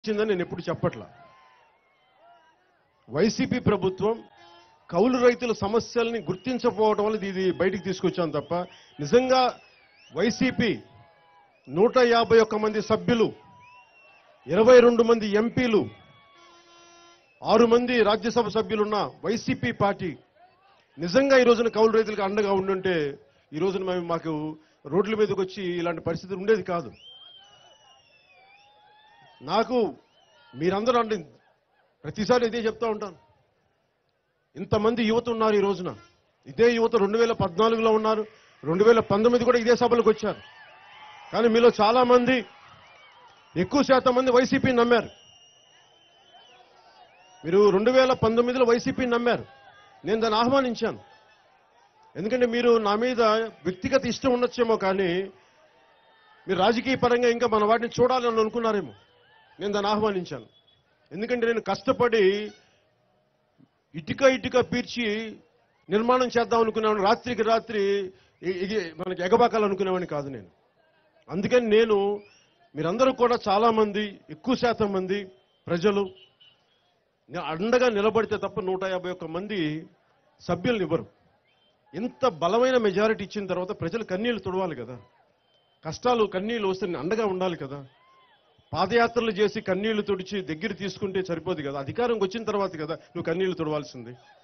వచ్చిందని నేను ఎప్పుడు చెప్పట్లా వైసీపీ ప్రభుత్వం కౌలు రైతుల సమస్యల్ని గుర్తించకపోవడం వల్ల ఇది బయటికి తీసుకొచ్చాను తప్ప నిజంగా వైసీపీ నూట యాభై ఒక్క మంది సభ్యులు ఇరవై రెండు మంది ఎంపీలు ఆరు మంది రాజ్యసభ సభ్యులున్న వైసీపీ పార్టీ నిజంగా ఈ రోజున కౌలు రైతులకు అండగా ఉండుంటే ఈ రోజున మేము మాకు రోడ్ల మీదకి వచ్చి ఇలాంటి పరిస్థితి ఉండేది కాదు నాకు మీరందరూ అంటే ప్రతిసారి ఇదే చెప్తా ఉంటాను ఇంతమంది యువత ఉన్నారు ఈ రోజున ఇదే యువత రెండు వేల పద్నాలుగులో ఉన్నారు రెండు వేల పంతొమ్మిది కూడా ఇదే సభలకు వచ్చారు కానీ మీలో చాలా మంది ఎక్కువ శాతం మంది వైసీపీ నమ్మారు మీరు రెండు వేల పంతొమ్మిదిలో వైసీపీ నమ్మారు నేను దాన్ని ఆహ్వానించాను ఎందుకంటే మీరు నా మీద వ్యక్తిగత ఇష్టం ఉండొచ్చేమో కానీ మీరు రాజకీయ పరంగా ఇంకా మన వాటిని చూడాలని అనుకున్నారేమో నేను దాన్ని ఆహ్వానించాను ఎందుకంటే నేను కష్టపడి ఇటుక ఇటుక పీర్చి నిర్మాణం చేద్దాం అనుకునేవాడిని రాత్రికి రాత్రి ఇ- ఇది మనకి ఎగబాకాలనుకునేవాడిని కాదు నేను అందుకని నేను మీరందరూ కూడా చాలా మంది ఎక్కువ శాతం మంది ప్రజలు నే- అండగా నిలబడితే తప్ప నూట యాభై ఒక్క మంది సభ్యులను ఇవ్వరు ఇంత బలమైన మెజారిటీ ఇచ్చిన తర్వాత ప్రజలు కన్నీళ్లు తుడవాలి కదా కష్టాలు కన్నీళ్లు వస్తే నేను అండగా ఉండాలి కదా పాదయాత్రలు చేసి కన్నీళ్లు తుడిచి దగ్గర తీసుకుంటే సరిపోదు కదా అధికారంకి వచ్చిన తర్వాత కదా నువ్వు కన్నీళ్లు తుడవాల్సింది